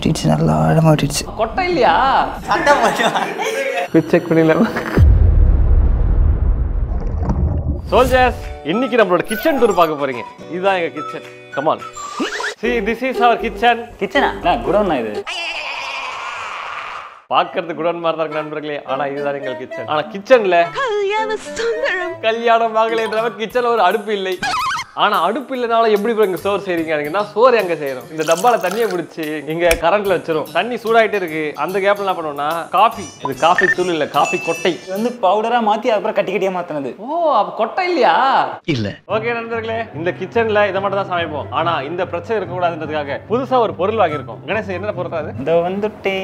ஒட்டிடுச்சு நல்லா ஆழமாக ஒட்டிடுச்சு கொட்டை இல்லையா செக் பண்ணிடலாமா சோல்ஜர்ஸ் இன்னைக்கு நம்மளோட கிச்சன் டூர் பார்க்க போறீங்க இதுதான் எங்க kitchen come on see this is our kitchen கிச்சனா குடோன்னா இது பார்க்கறது குடோன் மாதிரி தான் இருக்கு நண்பர்களே ஆனா இதுதான் எங்கள் கிச்சன் ஆனா கிச்சன்ல கல்யாணம் ஆகலைன்றவ கிச்சன்ல ஒரு அடுப்பு இல்லை ஆனா அடுப்பு இல்லைனாலும் எப்படி bro இங்க சோறு செய்றீங்கன்னா சோறு எங்க செய்யறோம் இந்த டப்பால தண்ணியை பிடிச்சி இங்க கரண்ட்ல வச்சிரும் தண்ணி சூடாயிட்டே இருக்கு அந்த கேப்ல என்ன பண்ணுவோம்னா காஃபி இது காஃபி தூள் இல்ல காஃபி கொட்டை இது வந்து பவுடரா மாத்தி அப்புறம் கட்டி கட்டியா மாத்தினது ஓ அப்ப கொட்டை இல்லையா இல்ல ஓகே நண்பர்களே இந்த கிச்சன்ல இதை மட்டும் தான் சமைப்போம் ஆனா இந்த பிரச்சனை இருக்க கூடாதுன்றதுக்காக புதுசா ஒரு பொருள் வாங்கியிருக்கோம் கணேஷ் என்ன பொருள் அது இந்த வந்துட்டே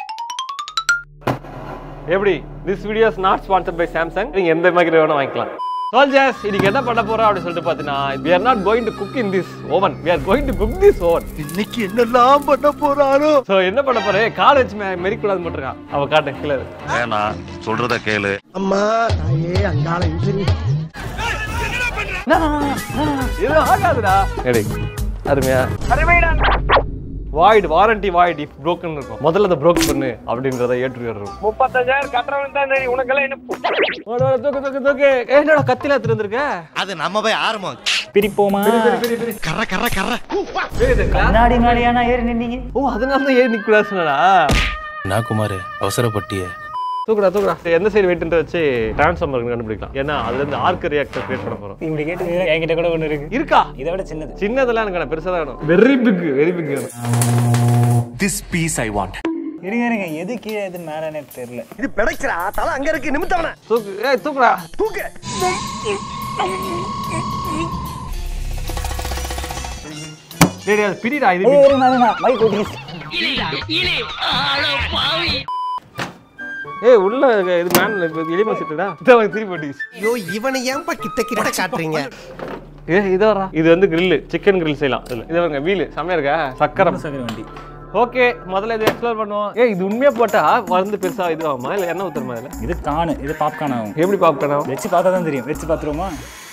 எப்படி this videos not sponsored by Samsung நீங்க எந்த மாதிரி வேணா வாங்கிக்கலாம் சோல்ஜர்ஸ் இன்னைக்கு என்ன பண்ண போறோம் அப்படின்னு சொல்லிட்டு பார்த்தீங்கன்னா we are not going to cook in this oven we are going to cook this oven இன்னைக்கு என்னெல்லாம் பண்ண போறாரோ ஸோ என்ன பண்ண போறேன் காலேஜ் மெரிக்கூடாது மட்டும் அவ காட்டு கீழே இரு. வேணாம் சொல்றத கேளு அம்மா தாயே அங்காள இன்சூரி இது ஆகாதுடா எடை அருமையா void warranty void if broken இருக்கும் முதல்ல அதை broke பண்ணு அப்படின்றத ஏற்று வரும் முப்பத்தஞ்சாயிரம் கட்டுறவன் தான் உனக்கெல்லாம் என்ன தூக்கு தூக்கு தூக்கு ஏய், என்னடா கத்தில திருந்திருக்க அது நம்ம போய் ஆரம்பம் பிரிப்போமா கர கர கர கண்ணாடி மேடையானா ஏறி நின்னீங்க ஓ அதனால தான் ஏறி நிக்க கூடாது சொன்னடா நான் குமார் அவசரப்பட்டிய தூக்குடா தூக்குடா எந்த சைடு வெயிட்ன்ற வச்சு டிரான்ஸ்ஃபார்மர் கண்டுபிடிக்கலாம் ஏன்னா அதுல இருந்து ஆர்க் ரியாக்டர் கிரியேட் பண்ண போறோம் இப்படி கேட்டு என்கிட்ட கூட ஒண்ணு இருக்கு இருக்கா இதை விட சின்னது சின்னதெல்லாம் எனக்கு வேணாம், பெருசா தான் வேணும் very big very big this piece I want இருங்க இருங்க எது கீழே எது மேலன்னு தெரியல இது பிடைக்கிறா தலை அங்க இருக்கு நிமித்தவன தூக்கு ஏய் தூக்குடா தூக்கு டேய் டேய், அது பிடிடா இது ஏய், இருங்க, இருங்க, மைக் ஓட்டிஸ் ஏய் உள்ள இது மேன் எலிமா சிட்டுடா இதான் திருப்பி போட்டிஸ் ஐயோ இவனை ஏன்பா கிட்ட கிட்ட காட்டுறீங்க ஏ இது வரா இது வந்து கிரில் சிக்கன் கிரில் செய்யலாம் இதுல இது பாருங்க வீல் செம்மையா இருக்கா சக்கரம் சக்கர வண்டி ஓகே முதல்ல இதை எக்ஸ்ப்ளோர் பண்ணுவோம் ஏய் இது உண்மையா போட்டா வந்து பெருசா இது ஆகுமா இல்ல என்ன ஊத்துறமா இதுல இது காணு இது பாப்கார்ன் ஆகும் எப்படி பாப்கணும் வச்சு பார்த்தா தான் தெரியும் வச்சு பார்த்துருவோமா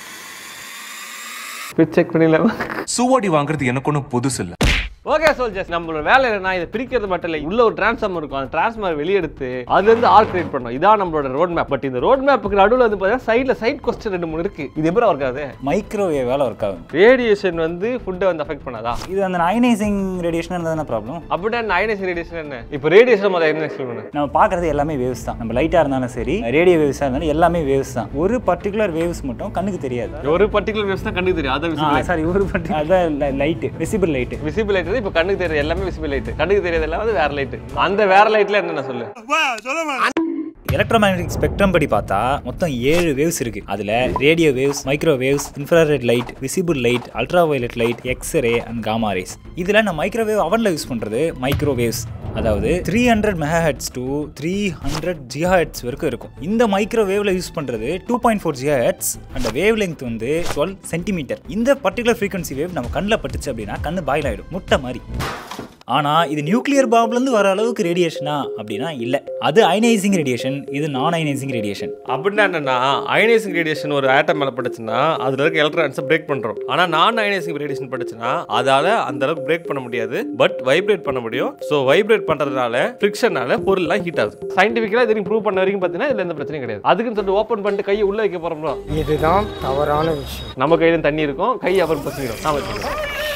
பிச் செக் பண்ணிடலாமா சுவடி வாங்குறது எனக்கு ஒன்றும் புதுசு இல்ல ஓகே சோல்ஜர்ஸ் நம்மளோட வேலை என்னன்னா இதை பிரிக்கிறது மட்டும் இல்லை உள்ள ஒரு டிரான்ஸ்ஃபார்மர் இருக்கும் அந்த டிரான்ஸ்ஃபார்மர் வெளியெடுத்து அதுல இருந்து ஆர்க் கிரியேட் பண்ணோம் இதான் நம்மளோட ரோட் மேப் பட் இந்த ரோட் மேப்புக்கு நடுவில் வந்து பார்த்தீங்கன்னா சைடில் சைட் கொஸ்டின் ரெண்டு மூணு இருக்கு இது எப்படி ஒர்க் ஆகுது மைக்ரோவேவ் வேலை ஒர்க் ஆகும் ரேடியேஷன் வந்து ஃபுட்டை வந்து அஃபெக்ட் பண்ணாதா இது அந்த அயனைசிங் ரேடியேஷன் இருந்தால் ப்ராப்ளம் அப்படின்னா அயனைஸ் ரேடியேஷன் என்ன இப்போ ரேடியேஷன் முதல்ல என்ன எக்ஸ்பிளைன் பண்ணு நம்ம பார்க்குறது எல்லாமே வேவ்ஸ் தான் நம்ம லைட்டாக இருந்தாலும் சரி ரேடியோ வேவ்ஸாக இருந்தாலும் எல்லாமே வேவ்ஸ் தான் ஒரு பர்டிகுலர் வேவ்ஸ் மட்டும் கண்ணுக்கு தெரியாது ஒரு பர்டிகுலர் வேவ்ஸ் தான் கண்ணுக்கு தெரியும் அதை விசிபிள் சாரி ஒரு பர்டிகுலர் அதான் light visible light visible light இப்போ கண்ணுக்கு தெரியாது எல்லாமே விசிபிள் லைட் கண்ணுக்கு தெரியாது எல்லாம் வந்து வேற லைட் அந்த வேற லைட்ல என்னென்ன சொல்லு எலக்ட்ரோமேக்னெட்டிக் ஸ்பெக்ட்ரம் படி பார்த்தா மொத்தம் ஏழு வேவ்ஸ் இருக்கு அதுல radio waves micro waves infrared light visible light ultra violet light X ray and gamma rays இதுல நான் மைக்ரோவேவ் அவன்ல யூஸ் பண்றது மைக்ரோ வேவ்ஸ் அதாவது three hundred mega hertz to three hundred giga hertz வரைக்கும் இருக்கும் இந்த மைக்ரோ வேவ்ல யூஸ் பண்றது two point four giga hertz அந்த வேவ் லெங்த் வந்து டுவெல் சென்டிமீட்டர் இந்த பர்டிகுலர் ஃப்ரீக்வன்சி வேவ் நம்ம கண்ணில் பட்டுச்சு அப்படின்னா கண்ணு பாயில் ஆயிடும் முட்டை மாதிரி ஆனால் இது நியூக்ளியர் பாம்ப்லேருந்து வர அளவுக்கு ரேடியேஷனா அப்படின்னா இல்லை அது அயனைசிங் ரேடியேஷன் இது நான் அயனைசிங் ரேடியேஷன் அப்படின்னா என்னன்னா அயனைசிங் ரேடியேஷன் ஒரு ஆட்டம் மேல பட்டுச்சுன்னா அதுல இருக்க எலக்ட்ரான்ஸை பிரேக் பண்றோம் ஆனா நான் அயனைசிங் ரேடியேஷன் பட்டுச்சுன்னா அதால அந்த அளவுக்கு பிரேக் பண்ண முடியாது பட் வைப்ரேட் பண்ண முடியும் ஸோ வைப்ரேட் பண்றதுனால ஃபிரிக்ஷனால பொருள்லாம் ஹீட் ஆகுது சயின்டிஃபிக்கலா இது ப்ரூவ் பண்ண வரைக்கும் பார்த்தீங்கன்னா இதுல எந்த பிரச்சனையும் கிடையாது அதுக்குன்னு சொல்லிட்டு ஓப்பன் பண்ணிட்டு கையை உள்ள வைக்க போறோம்னா இதுதான் தவறான விஷயம் நம்ம கையில தண்ணி இருக்கும் கை அப்புறம் பசிக்கிறோம் நான் வச்சுக்கிறோம்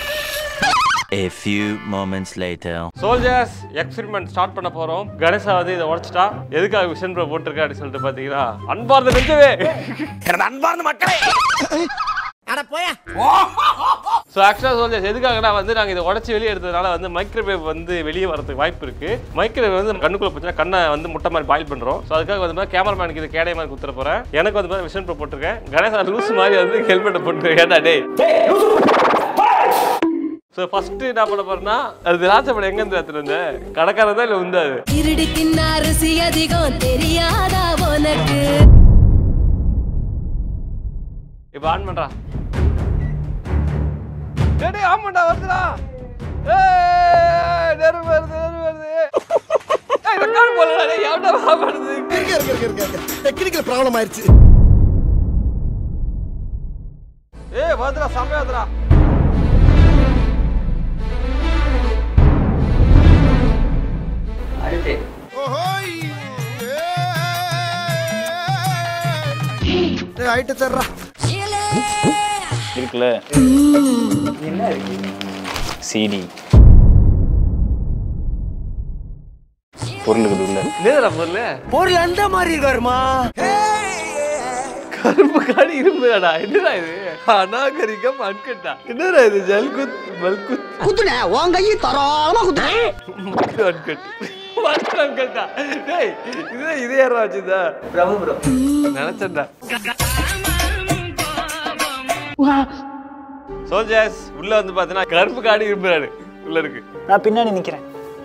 A few moments later. Soldiers experiment start பண்ண போறோம் கணேசா வந்து இதை உடச்சிட்டா எதுக்காக விஷன் ப்ரோ போட்டிருக்கா அப்படின்னு சொல்லிட்டு பாத்தீங்கன்னா அன்பார்ந்த நெஞ்சவே அன்பார்ந்த மக்களே அட போயா ஸோ ஆக்சுவலாக சோல்ஜர்ஸ் எதுக்காகனா வந்து நாங்கள் இதை உடச்சி வெளியே எடுத்ததுனால வந்து மைக்ரோவேவ் வந்து வெளியே வரதுக்கு வாய்ப்பு இருக்கு மைக்ரோவேவ் வந்து கண்ணுக்குள்ள போச்சுன்னா கண்ணை வந்து முட்டை மாதிரி பாயில் பண்றோம் ஸோ அதுக்காக வந்து கேமராமேனுக்கு இது கேடை மாதிரி குத்துற போறேன் எனக்கு வந்து விஷன் ப்ரோ போட்டிருக்கேன் கணேசா லூஸ் மாதிரி வந்து ஹெல்மெட்டை போட்டு ஏடா டே ஸோ ஃபர்ஸ்ட் என்ன பண்ண போறேன்னா அது திராட்சை எங்க இருந்து எடுத்துட்டு வந்தேன் கடைக்காரன் தான் இல்லை வந்து அது இருடி தின்ன அரிசி அதிகம் தெரியாதா உனக்கு இப்போ ஆன் பண்றா டேய் டேய், ஆன் பண்ணா வருதுடா ஏய் நெருப்பு வருது நெருப்பு வருது ஏய் ரெக்கார்ட் போலடா டேய் எவன்டா ஆன் பண்ணுது இருக்க இருக்க இருக்க இருக்க இருக்க டெக்னிக்கல் ப்ராப்ளம் ஆயிருச்சு ஏய் வருதுடா செம்மையா வருதுடா ரைட்டு தர்றா இருக்குல்ல என்ன இருக்கு சிடி பொருள் இருக்குது உள்ள என்னடா பொருள் பொருள் அந்த மாதிரி இருக்காருமா கருப்பு காடி இரும்புடா என்னடா இது அநாகரிகம் அன்கட்டா என்னடா இது ஜல்குத் மல்குத் குத்துன உன் கையை தராம குத்துறேன் மக்கு அன்கட் மக்கு அன்கட்டா டேய் இது இதே யாரா வச்சுதா பிரபு ப்ரோ நினைச்சேன்டா சோல்ஜர்ஸ் உள்ள வந்து பார்த்தீங்கன்னா கருப்பு காடி இரும்புறாரு உள்ள இருக்கு நான் பின்னாடி நிக்கிறேன்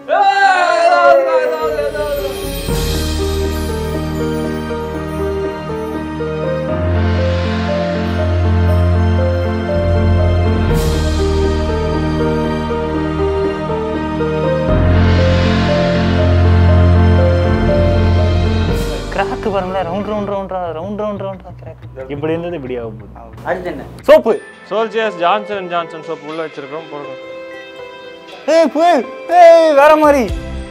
கிராக்கு பாருங்களேன் round round round round round round crack இப்படி இருந்தது இப்படி ஆக போகுது அடுத்து என்ன soap soldiers Johnson and Johnson soap உள்ள வச்சிருக்கோம் போடுறோம் ஏய் போய் ஏய் வேற மாதிரி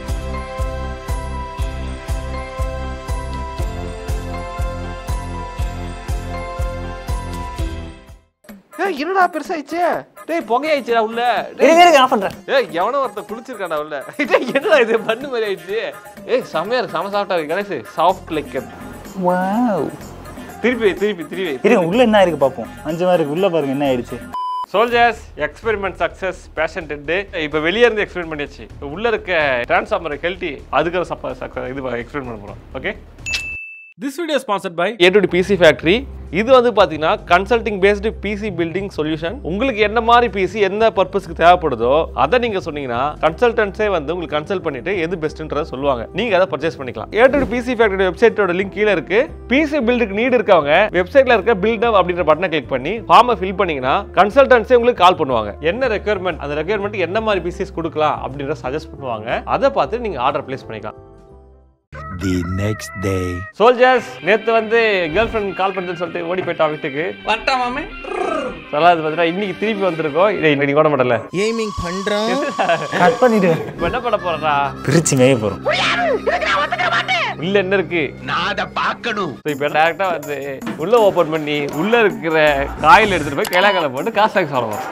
ஏய் என்னடா பெருசாயிச்சே டேய் புகையாயிச்சுடா உள்ள இருங்க இருங்க ஆஃப் பண்றேன் ஏய் எவனோ ஒருத்தன் குளிச்சிருக்காடா உள்ள டேய் என்னடா இது பண்ணு மாதிரி ஆயிடுச்சு ஏய் செமையா இருக்கு செம சாஃப்டா இருக்கு கணேஷ் சாஃப்ட் லைக் வாவ் திருப்பி வை, திருப்பி திருப்பி வை. இருங்க உள்ள என்ன இருக்கு பாப்போம் அஞ்சு மாதிரி இருக்கு உள்ள பாருங்க என்ன ஆயிடுச்சு soldiers experiment success patient dead இப்போ வெளியே இருந்து எக்ஸ்பிளைன் பண்ணியாச்சு இப்ப உள்ள இருக்க டிரான்ஸ்ஃபார்மரை கழட்டி அதுக்கு சப்ப சக்க- இது எக்ஸ்பிளைன் பண்ண போகிறோம் okay this video sponsored by A to PC factory இது வந்து பார்த்தீங்கன்னா consulting based PC building solution உங்களுக்கு என்ன மாதிரி பிசி என்ன பர்பஸ்க்கு தேவைப்படுதோ அதை நீங்கள் சொன்னீங்கன்னா கன்சல்டன்ஸே வந்து உங்களுக்கு கன்சல்ட் பண்ணிட்டு எது பெஸ்ட்ன்றத சொல்லுவாங்க நீங்கள் அதை பர்ச்சேஸ் பண்ணிக்கலாம் ஏ டு பிசி ஃபேக்டரி வெப்சைட்டோட லிங்க் கீழே இருக்கு பிசி பில்டுக்கு நீட் இருக்கவங்க வெப்சைட்ல இருக்க பில்ட் அப் அப்படின்ற பட்டனை கிளிக் பண்ணி ஃபார்மை ஃபில் பண்ணீங்கன்னா கன்சல்டன்ஸே உங்களுக்கு கால் பண்ணுவாங்க என்ன ரெக்யர்மெண்ட் அந்த ரெக்யர்மெண்ட் என்ன மாதிரி பிசிஸ் கொடுக்கலாம் அப்படின்ற சஜஸ்ட் பண்ணுவாங்க அதை பார்த்து நீங்கள் ஆர்டர் பிளேஸ் பண்ணிக்கலாம் The next day. சோல்ஜர்ஸ் நேத்து வந்து கேர்ள் ஃப்ரெண்ட் கால் பண்ணுறேன்னு சொல்லிட்டு ஓடி போயிட்டா வீட்டுக்கு வந்துட்டாமே சொல்லாது பார்த்தா இன்னைக்கு திருப்பி வந்திருக்கோம் இதை இன்னைக்கு ஓட மாட்டல எய்மிங் பண்றோம் கட் பண்ணிடு இப்போ என்ன பண்ண போறா பிரிச்சு மேய போறோம் உள்ள என்ன இருக்கு நான் அதை பார்க்கணும் இப்போ டேரக்டா வந்து உள்ள ஓபன் பண்ணி உள்ள இருக்கிற காயில் எடுத்துட்டு போய் கைலாக்கால போட்டு காசு டாக்ஸ் வாங்குவோம்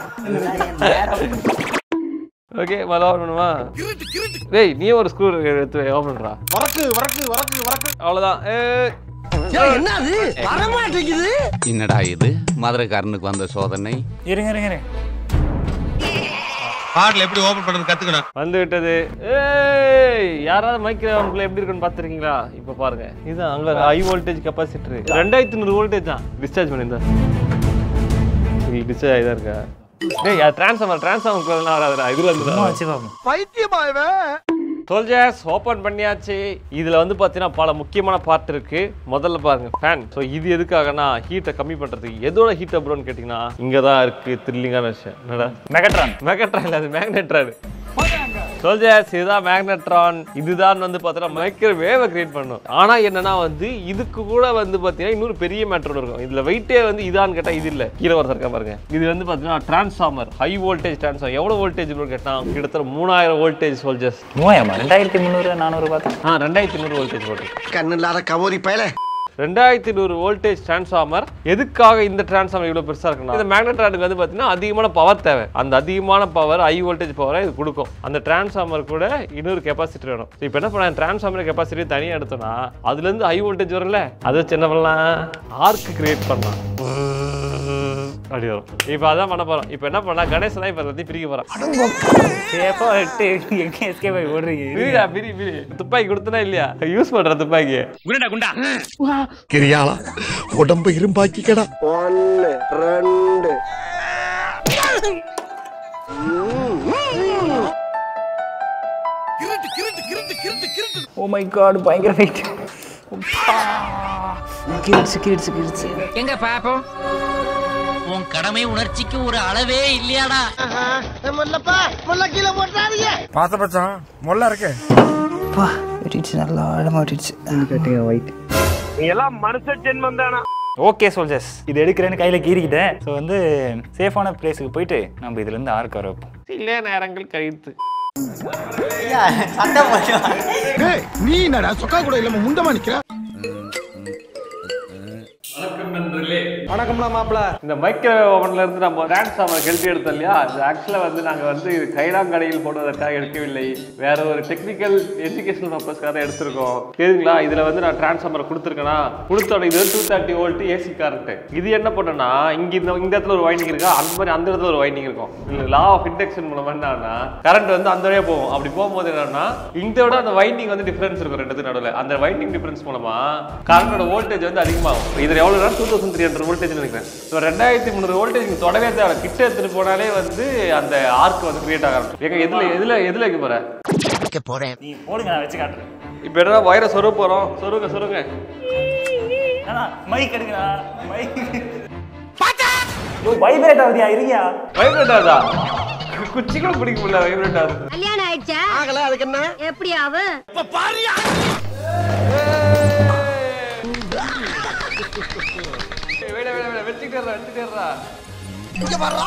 ஓகே முதல்ல ஓபன் பண்ணுமா டேய் நீ ஒரு ஸ்க்ரூ எடுத்து ஓபன் பண்றா வரக்கு வரக்கு வரக்கு வரக்கு அவ்வளவுதான் ஏய். என்ன அது வர மாட்டேங்குது என்னடா இது மதுரைக்காரனுக்கு வந்த சோதனை இருங்க இருங்க இருங்க பாட்டில் எப்படி ஓபன் பண்றது கத்துக்கணும் வந்து விட்டது ஏய் யாராவது மைக்ரோஃபோன்குள்ள எப்படி இருக்குன்னு பார்த்துருக்கீங்களா இப்போ பாருங்க இதுதான் அங்க ஹை வோல்டேஜ் கெப்பாசிட்டர் ரெண்டாயிரத்தி நூறு வோல்டேஜ் தான் டிஸ்சார்ஜ் பண்ணியிருந்தா டிஸ்சார்ஜ் ஆகி தான் இருக்கா டேய் டிரான்ஸ்ஃபார்மர் டிரான்ஸ்ஃபார்மர் வராதுடா இதுல சும்மா இருந்து வச்சு பார்ப்போம் பைத்தியமா இவன் சோல்ஜர்ஸ் ஓப்பன் பண்ணியாச்சு இதுல வந்து பார்த்தீங்கன்னா பல முக்கியமான பார்ட் இருக்கு முதல்ல பாருங்க ஃபேன் ஸோ இது எதுக்காகனா ஹீட்டை கம்மி பண்றதுக்கு எதோட ஹீட் அப்ரோன்னு கேட்டிங்கன்னா இங்கே தான் இருக்கு த்ரில்லிங்கான விஷயம் என்னடா மெகட்ரான் மெகட்ரான் இல்ல அது மேக்னெட்ரான் சோல்ஜர்ஸ் இதுதான் மேக்னெட்ரான் இதுதான் வந்து பார்த்தீங்கன்னா மைக்ரோவேவை கிரியேட் பண்ணும் ஆனா என்னன்னா வந்து இதுக்கு கூட வந்து பார்த்தீங்கன்னா இன்னொரு பெரிய மேட்ரோட இருக்கும் இதுல வெயிட்டே வந்து இதான்னு கேட்டா இது இல்ல கீழே ஒருத்தர் இருக்கா பாருங்க இது வந்து பார்த்தீங்கன்னா டிரான்ஸ்ஃபார்மர் ஹை வோல்டேஜ் டிரான்ஸ்ஃபார்மர் எவ்வளவு வோல்டேஜ் கேட்டா கிட்டத்தட்ட மூணாயிரம் வோல்டேஜ் சோல்ஜர்ஸ் மூவாயிரமா ரெண்டாயிரத்தி முந்நூறு நானூறு பார்த்தா ஆ ரெண்டாயிரத்தி நூறு வோல்டேஜ் போட்டு கண்ணு இல்லாத கவோரி பயல ரெண்டாயிரத்தி நூறு வோல்டேஜ் டிரான்ஸ்ஃபார்மர் எதுக்காக இந்த டிரான்ஸ்ஃபார்மர் இவ்வளோ பெருசாக இருக்குன்னா இந்த மேக்னட்ரானுக்கு வந்து பார்த்தீங்கன்னா அதிகமான பவர் தேவை அந்த அதிகமான பவர் ஹை வோல்டேஜ் பவரை இது கொடுக்கும் அந்த டிரான்ஸ்ஃபார்மர் கூட இன்னொரு கெப்பாசிட்டி வேணும் இப்போ என்ன பண்ணலாம் டிரான்ஸ்ஃபார்மர் கெப்பாசிட்டி தனியாக எடுத்தோம்னா அதுலேருந்து ஹை வோல்டேஜ் வரும்ல அதை வச்சு என்ன பண்ணலாம் ஆர்க் கிரியேட் பண்ணலாம் அப்படி வரும் இப்போ அதான் பண்ண போகிறோம் இப்போ என்ன பண்ணலாம் கணேஷ் தான் இப்போ எல்லாத்தையும் பிரிக்க போகிறான் சேஃபா விட்டு எங்க எஸ்கே போய் ஓடுறீங்க பிரிடா பிரி பிரி துப்பாக்கி கொடுத்தனா இல்லையா யூஸ் பண்ணுற துப்பாக்கி கிரியாளா உடம்பு இரும்பாக்கிக்கடா ஒன்னு ரெண்டு ஓ மை காட் பயங்கர வெயிட் கிரிச்சு கிரிச்சு கிரிச்சு எங்க பாப்போம் உன் கடமை உணர்ச்சிக்கு ஒரு அளவே இல்லையாடா முல்லப்பா முல்ல கீழே போட்டாதீங்க பா வெட்டிடுச்சு நல்லா ஆழமா வெட்டிடுச்சு கட்டுங்க ஒயிட் ஓகே சோல்ஜர்ஸ் இது எடுக்கிறேன்னு கையில் கீறிக்கிட்டேன் ஸோ வந்து சேஃபான பிளேஸுக்கு போயிட்டு நம்ம இதுலேருந்து ஆர்க் வர வைப்போம் சில நேரங்கள் கழித்து நீ என்னடா சொக்கா கூட இல்லாம முண்டமா நிக்கிற வணக்கம் நண்பர்களே வணக்கம்டா மாப்பிள இந்த மைக்ரோவேவ் ஓவன்ல இருந்து நம்ம டிரான்ஸ்ஃபார்மர் கெழுத்தி எடுத்தோம் இல்லையா அது ஆக்சுவலாக வந்து நாங்கள் வந்து இது கைலாங்கடையில் போடுவதற்காக எடுக்கவில்லை வேற ஒரு டெக்னிக்கல் எஜுகேஷனல் பர்பஸ்க்காக தான் எடுத்திருக்கோம் தெரியுங்களா இதில் வந்து நான் டிரான்ஸ்ஃபார்மர் கொடுத்துருக்கேனா கொடுத்தோட இது two thirty volt AC current இது என்ன பண்ணனா இங்க இந்த இந்த இடத்துல ஒரு வைண்டிங் இருக்கா அந்த மாதிரி அந்த இடத்துல ஒரு வைண்டிங் இருக்கும் இல்லை லா ஆஃப் இண்டக்ஷன் மூலமா என்னன்னா கரண்ட் வந்து அந்த வழியா போகும் அப்படி போகும்போது என்னன்னா இந்த விட அந்த வைண்டிங் வந்து டிஃபரன்ஸ் இருக்கும் ரெண்டுத்து நடுவில் அந்த வைண்டிங் டிஃபரன்ஸ் மூலமா கரண்டோட வோல்டேஜ் வந்து அதிகமாகும் இதில் எவ்வளோ two thousand three hundred voltage நினைக்கிறேன் ஸோ ரெண்டாயிரத்தி முந்நூறு வோல்டேஜ் நீங்கள் தொடவே தேவை கிட்ட எடுத்துட்டு போனாலே வந்து அந்த ஆர்க் வந்து கிரியேட் ஆக ஆரம்பிக்கும் எங்க எதுல எதுல எதுல வைக்க போற போறேன் நீ போடுங்க நான் வச்சு காட்டுறேன் இப்போ என்ன வயரை சொருக போறோம் சொருங்க சொருங்க ஆனா மைக் எடுங்கடா மைக் வைப்ரேட் ஆகுதியா இருக்கியா வைப்ரேட் ஆகுதா குச்சி கூட பிடிக்க முடியல வைப்ரேட் ஆகுது கல்யாணம் ஆயிடுச்சா ஆகல அதுக்கு என்ன எப்படி ஆகும் ஏய், வேட வேட வேட வச்சுக்கிறா வச்சுக்கிறா இங்க வர்றா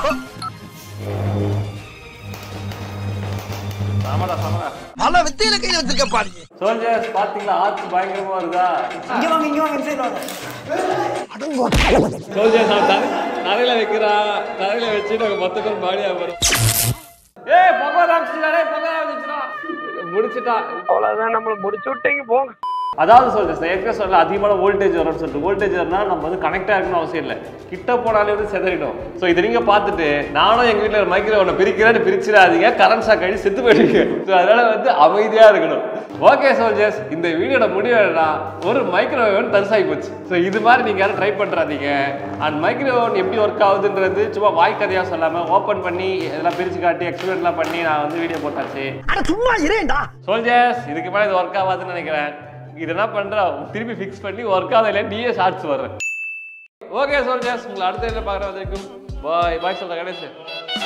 சமடா சமடா பல வித்தியில கையில வச்சிருக்க பாரு சோல்ஜர்ஸ் பாத்தீங்களா ஆர்ச் பயங்கரமா வருதா இங்க வாங்க இங்க வாங்க இன்சைட் வாங்க சோல்ஜர்ஸ் அவன் தலை தலையில வைக்கிறா தலையில வச்சு நாங்க மொத்த பேர் பாடியா வரும் ஏய் பொங்க ஆரம்பிச்சுடா டேய் பொங்க ஆரம்பிச்சுடா முடிச்சிட்டா அவ்வளவுதான் நம்ம முடிச்சு விட்டீங்க போங்க அதாவது சொல்றேன் ஏற்கனவே சொல்ல அதிகமான வோல்டேஜ் வரும்னு சொல்லிட்டு வோல்டேஜ் வரனா நம்ம வந்து கனெக்டாக இருக்கணும் அவசியம் இல்லை கிட்ட போனாலே வந்து செதறிடும் ஸோ இதை நீங்கள் பார்த்துட்டு நானும் எங்கள் வீட்டில் மைக்ரோவனை பிரிக்கிறேன்னு பிரிச்சிடாதீங்க கரண்ட் ஷாக் அடி செத்து போயிடுவீங்க ஸோ அதனால வந்து அமைதியாக இருக்கணும் ஓகே சோல்ஜர்ஸ் இந்த வீடியோட முடிவு என்னன்னா ஒரு மைக்ரோவேவன் தரிசாகி போச்சு ஸோ இது மாதிரி நீங்கள் யாரும் ட்ரை பண்ணுறாதீங்க அண்ட் மைக்ரோவேவன் எப்படி ஒர்க் ஆகுதுன்றது சும்மா வாய்க்கதையாக சொல்லாமல் ஓப்பன் பண்ணி இதெல்லாம் பிரித்து காட்டி எக்ஸ்பிளைன்லாம் பண்ணி நான் வந்து வீடியோ போட்டாச்சு அட சும்மா இரேண்டா சோல்ஜர்ஸ் இதுக்கு மேலே இது ஒர்க் ஆகாதுன்னு நினைக்கிறேன் இது என்ன பண்ற திருப்பி ஃபிக்ஸ் பண்ணி ஒர்க் ஆகல நீயே ஷார்ட்ஸ் வர்றேன் ஓகே சோல்ஜர்ஸ் உங்களை அடுத்த இதில் பார்க்குற வரைக்கும் பாய் பாய் சொல்ற கணேஷ்